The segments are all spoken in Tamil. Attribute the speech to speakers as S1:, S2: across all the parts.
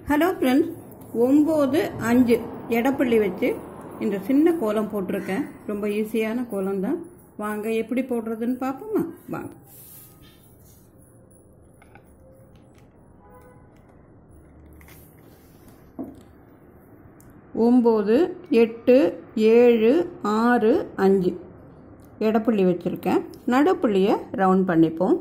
S1: ஹலோ ஃப்ரெண்ட்ஸ் ஒம்பது அஞ்சு எடப்பள்ளி வச்சு இந்த சின்ன கோலம் போட்டிருக்கேன் ரொம்ப ஈஸியான கோலம் தான் வாங்க எப்படி போடுறதுன்னு பார்ப்போமா வாங்க ஒம்பது எட்டு ஏழு ஆறு அஞ்சு எடப்புள்ளி வச்சுருக்கேன் நடுப்புள்ளியை ரவுண்ட் பண்ணிப்போம்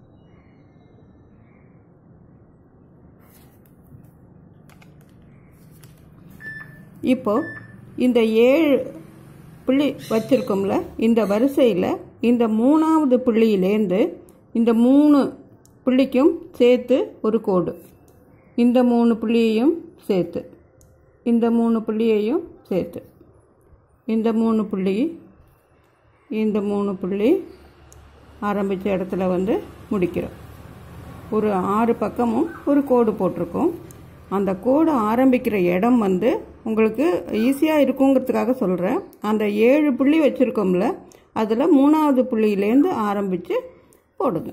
S1: இப்போ இந்த ஏழு புள்ளி வச்சுருக்கோம்ல இந்த வரிசையில் இந்த மூணாவது புள்ளியிலேருந்து இந்த மூணு புள்ளிக்கும் சேர்த்து ஒரு கோடு இந்த மூணு புள்ளியையும் சேர்த்து இந்த மூணு புள்ளியையும் சேர்த்து இந்த மூணு புள்ளி இந்த மூணு புள்ளி ஆரம்பித்த இடத்துல வந்து முடிக்கிறோம் ஒரு ஆறு பக்கமும் ஒரு கோடு போட்டிருக்கோம் அந்த கோடு ஆரம்பிக்கிற இடம் வந்து உங்களுக்கு ஈஸியாக இருக்குங்கிறதுக்காக சொல்கிறேன் அந்த ஏழு புள்ளி வச்சுருக்கோம்ல அதில் மூணாவது புள்ளியிலேருந்து ஆரம்பித்து போடுங்க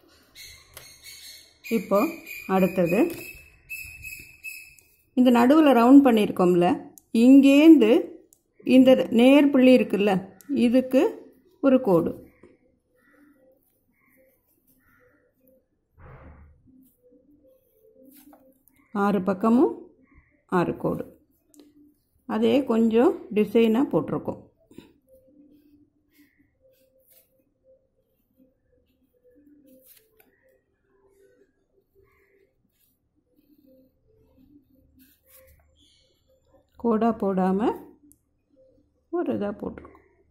S1: இப்போ அடுத்தது இந்த நடுவில் ரவுண்ட் பண்ணியிருக்கோம்ல இங்கேருந்து இந்த நேர் புள்ளி இருக்குல்ல இதுக்கு ஒரு கோடு ஆறு பக்கமும் ஆறு கோடு அதே கொஞ்சம் டிசைனாக போட்டிருக்கோம் கோடாக போடாமல் ஒரு இதாக போட்டிருக்கோம்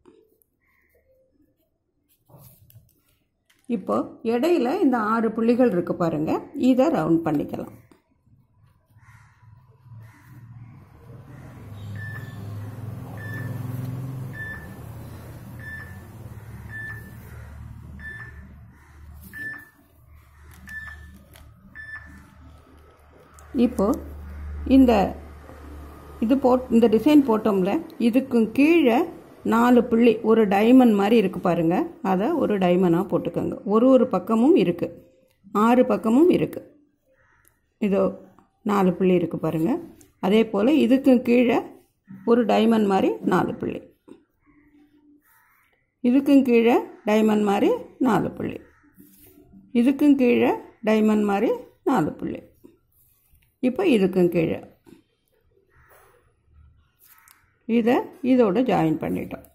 S1: இப்போ இடையில இந்த ஆறு புள்ளிகள் இருக்குது பாருங்கள் இதை ரவுண்ட் பண்ணிக்கலாம் இப்போ இந்த இது போட் இந்த டிசைன் போட்டோம்ல இதுக்கு கீழே நாலு புள்ளி ஒரு டைமண்ட் மாதிரி இருக்கு பாருங்க அதை ஒரு டைமண்டாக போட்டுக்கோங்க ஒரு ஒரு பக்கமும் இருக்கு ஆறு பக்கமும் இருக்கு இதோ நாலு புள்ளி இருக்கு பாருங்க அதே போல் இதுக்கு கீழே ஒரு டைமண்ட் மாதிரி நாலு புள்ளி இதுக்கும் கீழே டைமண்ட் மாதிரி நாலு புள்ளி இதுக்கும் கீழே டைமண்ட் மாதிரி நாலு புள்ளி இப்போ இதுக்கும் கீழே இதை இதோட ஜாயின் பண்ணிட்டோம்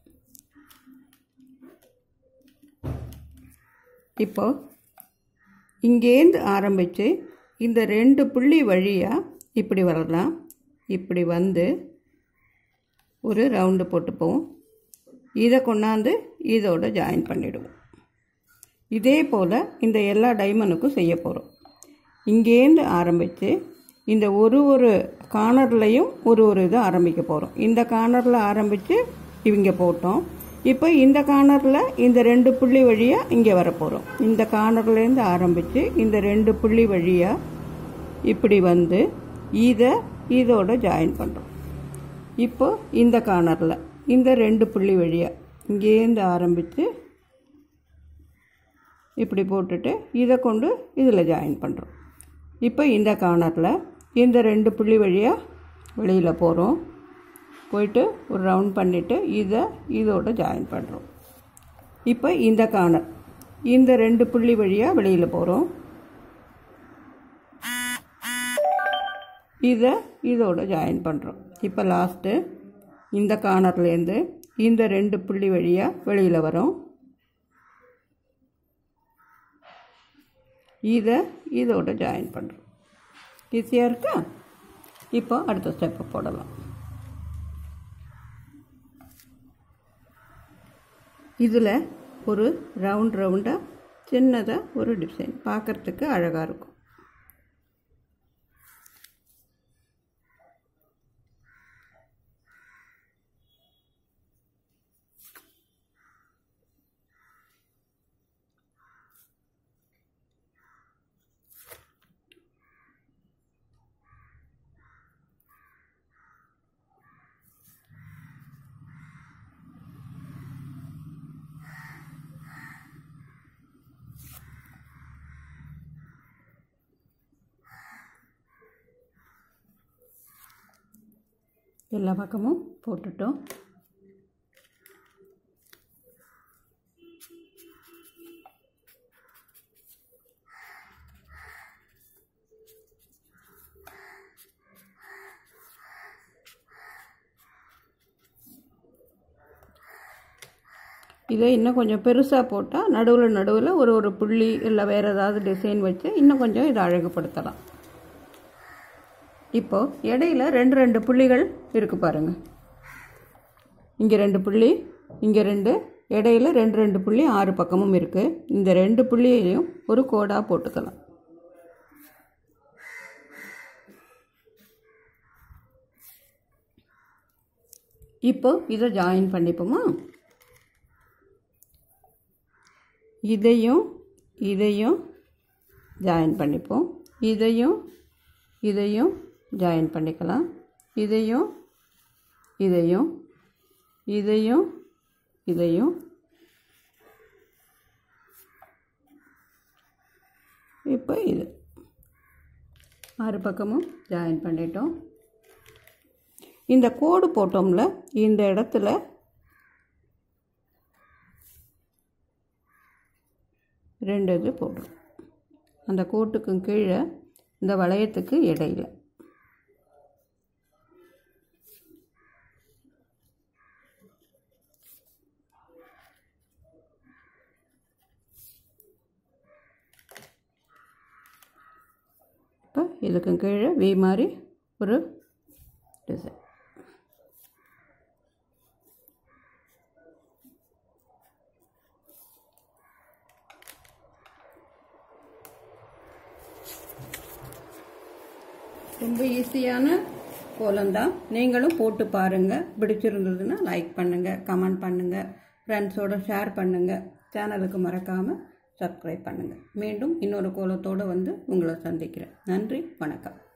S1: இப்போ இங்கேருந்து ஆரம்பித்து இந்த ரெண்டு புள்ளி வழியாக இப்படி வரலாம் இப்படி வந்து ஒரு ரவுண்டு போட்டுப்போம் இதை கொண்டாந்து இதோட ஜாயின் பண்ணிவிடுவோம் இதே போல் இந்த எல்லா டைமண்டுக்கும் செய்ய போகிறோம் இங்கேருந்து ஆரம்பித்து இந்த ஒரு ஒரு கார்னர்லையும் ஒரு ஒரு இது ஆரம்பிக்க போகிறோம் இந்த கார்னரில் ஆரம்பித்து இவங்க போட்டோம் இப்போ இந்த கார்னரில் இந்த ரெண்டு புள்ளி வழியாக இங்கே வரப்போகிறோம் இந்த கார்னர்லேருந்து ஆரம்பித்து இந்த ரெண்டு புள்ளி வழியாக இப்படி வந்து இதை இதோட ஜாயின் பண்ணுறோம் இப்போ இந்த கார்னரில் இந்த ரெண்டு புள்ளி வழியாக இங்கேருந்து ஆரம்பித்து இப்படி போட்டுட்டு இதை கொண்டு இதில் ஜாயின் பண்ணுறோம் இப்போ இந்த கார்னரில் இந்த ரெண்டு புள்ளி வழியாக வெளியில் போகிறோம் போயிட்டு ஒரு ரவுண்ட் பண்ணிவிட்டு இதை இதோட ஜாயின் பண்ணுறோம் இப்போ இந்த கார்னர் இந்த ரெண்டு புள்ளி வழியாக வெளியில் போகிறோம் இதை இதோட ஜாயின் பண்ணுறோம் இப்போ லாஸ்ட்டு இந்த கார்னர்லேருந்து இந்த ரெண்டு புள்ளி வழியாக வெளியில் வரோம் இதை இதோட ஜாயின் பண்ணுறோம் ஈஸியாக இருக்கா இப்போ அடுத்த ஸ்டெப்பு போடலாம் இதில் ஒரு ரவுண்ட் ரவுண்டாக சின்னதாக ஒரு டிசைன் பார்க்குறதுக்கு அழகாக இருக்கும் எல்லா பக்கமும் போட்டுட்டோம் இதை இன்னும் கொஞ்சம் பெருசாக போட்டால் நடுவில் நடுவில் ஒரு ஒரு புள்ளி இல்லை வேறு ஏதாவது டிசைன் வச்சு இன்னும் கொஞ்சம் இதை அழகுபடுத்தலாம் இப்போது இடையில ரெண்டு ரெண்டு புள்ளிகள் இருக்குது பாருங்கள் இங்கே ரெண்டு புள்ளி இங்கே ரெண்டு இடையில ரெண்டு ரெண்டு புள்ளி ஆறு பக்கமும் இருக்குது இந்த ரெண்டு புள்ளியையும் ஒரு கோடாக போட்டுக்கலாம் இப்போ இதை ஜாயின் பண்ணிப்போமா இதையும் இதையும் ஜாயின் பண்ணிப்போம் இதையும் இதையும் ஜாயின் பண்ணிக்கலாம் இதையும் இதையும் இதையும் இதையும் இப்போ இது ஆறு பக்கமும் ஜாயின் பண்ணிட்டோம் இந்த கோடு போட்டோம்ல இந்த இடத்துல ரெண்டு இது போடுறோம் அந்த கோட்டுக்கும் கீழே இந்த வளையத்துக்கு இடையில இப்போ இதுக்கும் கீழே வி மாதிரி ஒரு டிசைன் ரொம்ப ஈஸியான கோலம்தான் நீங்களும் போட்டு பாருங்கள் பிடிச்சிருந்ததுன்னா லைக் பண்ணுங்கள் கமெண்ட் பண்ணுங்கள் ஃப்ரெண்ட்ஸோட ஷேர் பண்ணுங்கள் சேனலுக்கு மறக்காமல் சப்ஸ்கிரைப் பண்ணுங்கள் மீண்டும் இன்னொரு கோலத்தோடு வந்து உங்களை சந்திக்கிறேன் நன்றி வணக்கம்